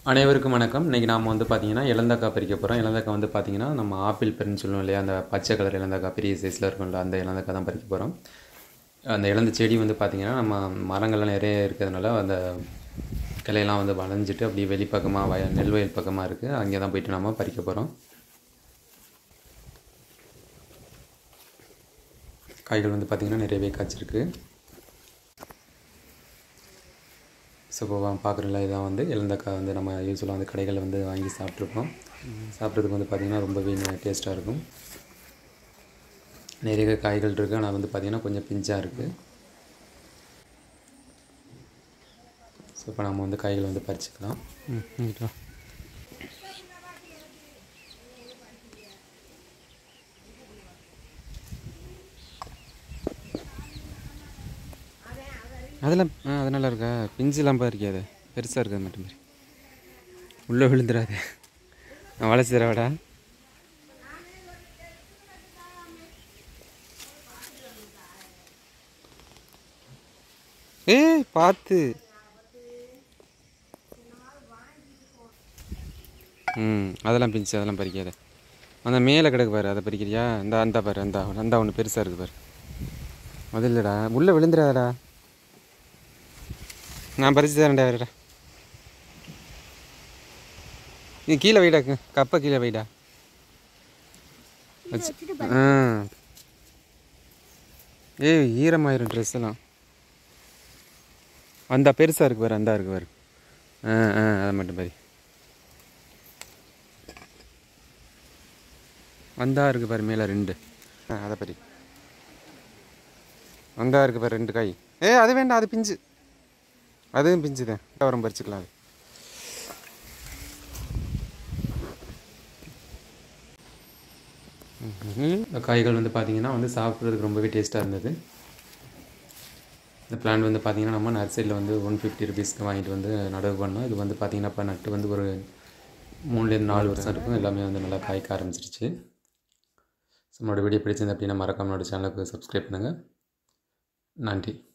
அனைவருக்கும் வணக்கம் இன்றைக்கி நாம் வந்து பார்த்திங்கன்னா இளந்தக்காய் பறிக்க போகிறோம் இளந்தக்காய் வந்து பார்த்திங்கன்னா நம்ம ஆப்பிள் பெருன்னு சொல்லுவோம் இல்லையா அந்த பச்சை கலர் இளந்தக்காய் பெரிய சைஸில் இருக்கும்ல அந்த இளந்தக்காய் தான் பறிக்க போகிறோம் அந்த இளந்த செடி வந்து பார்த்திங்கன்னா நம்ம மரங்கள்லாம் நிறைய இருக்கிறதுனால அந்த கிளையெல்லாம் வந்து வளைஞ்சிட்டு அப்படியே வெளிப்பக்கமாக வய நெல் வயல் பக்கமாக இருக்குது அங்கே தான் போயிட்டு நம்ம பறிக்க போகிறோம் காய்கள் வந்து பார்த்திங்கன்னா நிறையவே காய்ச்சிருக்கு ஸோ இப்போ பார்க்குறோம்ல இதான் வந்து இளந்தக்காய் வந்து நம்ம யூஸ்வலாக வந்து கடைகளில் வந்து வாங்கி சாப்பிட்ருப்போம் சாப்பிட்றதுக்கு வந்து பார்த்திங்கன்னா ரொம்பவே டேஸ்ட்டாக இருக்கும் நிறைய காய்கள் இருக்குது ஆனால் வந்து பார்த்திங்கன்னா கொஞ்சம் பிஞ்சாக இருக்குது ஸோ இப்போ நம்ம வந்து காய்களை வந்து பறிச்சுக்கலாம் அதெல்லாம் ஆ அது நல்லா இருக்கா பிஞ்சுலாம் இருக்காது பெருசாக இருக்காது மட்டும் மாதிரி உள்ளே விழுந்துடாது நான் வளைச்சி தரவாடா ஏய் பார்த்து ம் அதெல்லாம் பிஞ்சு அதெல்லாம் பறிக்காத அந்த மேலே கிடக்கு பாரு அதை பறிக்கிறியா இந்த அந்த பாரு அந்த அந்த ஒன்று பெருசாக இருக்குது பாரு அது இல்லைடா உள்ளே விழுந்துடாதடா நான் பறிச்சு தரேன்டா வேறடா நீ கீழே வைடா கப்பை கீழே வைடா வச்சு ஆ ஏய் ஈரமாயிரும் ட்ரெஸ் எல்லாம் அந்த பெருசாக இருக்கு பாரு அந்த இருக்கு பாரு ஆ ஆ அதை மட்டும் பாரு வந்தா இருக்கு பாரு மேலே ரெண்டு ஆ அதை பறி வந்தா இருக்கு பாரு ரெண்டு காய் ஏ அது வேண்டாம் அது பிஞ்சு அதுவும் பிஞ்சு தான் வரம் பறிச்சுக்கலாம் அது இந்த காய்கள் வந்து பார்த்திங்கன்னா வந்து சாப்பிட்றதுக்கு ரொம்பவே டேஸ்ட்டாக இருந்தது இந்த பிளான்ட் வந்து பார்த்திங்கன்னா நம்ம நர்சரியில் வந்து ஒன் ஃபிஃப்டி ருபீஸ்க்கு வாங்கிட்டு வந்து நடவு பண்ணோம் இது வந்து பார்த்திங்கன்னா இப்போ நட்டு வந்து ஒரு மூணுலேருந்து நாலு வருஷம் இருக்கும் எல்லாமே வந்து நல்லா காய்க்க ஆரம்பிச்சிருச்சு ஸோ நம்மளோட வீடியோ பிடிச்சிருந்து அப்படின்னா மறக்காம நம்மளோட சேனலுக்கு சப்ஸ்கிரைப் பண்ணுங்கள் நன்றி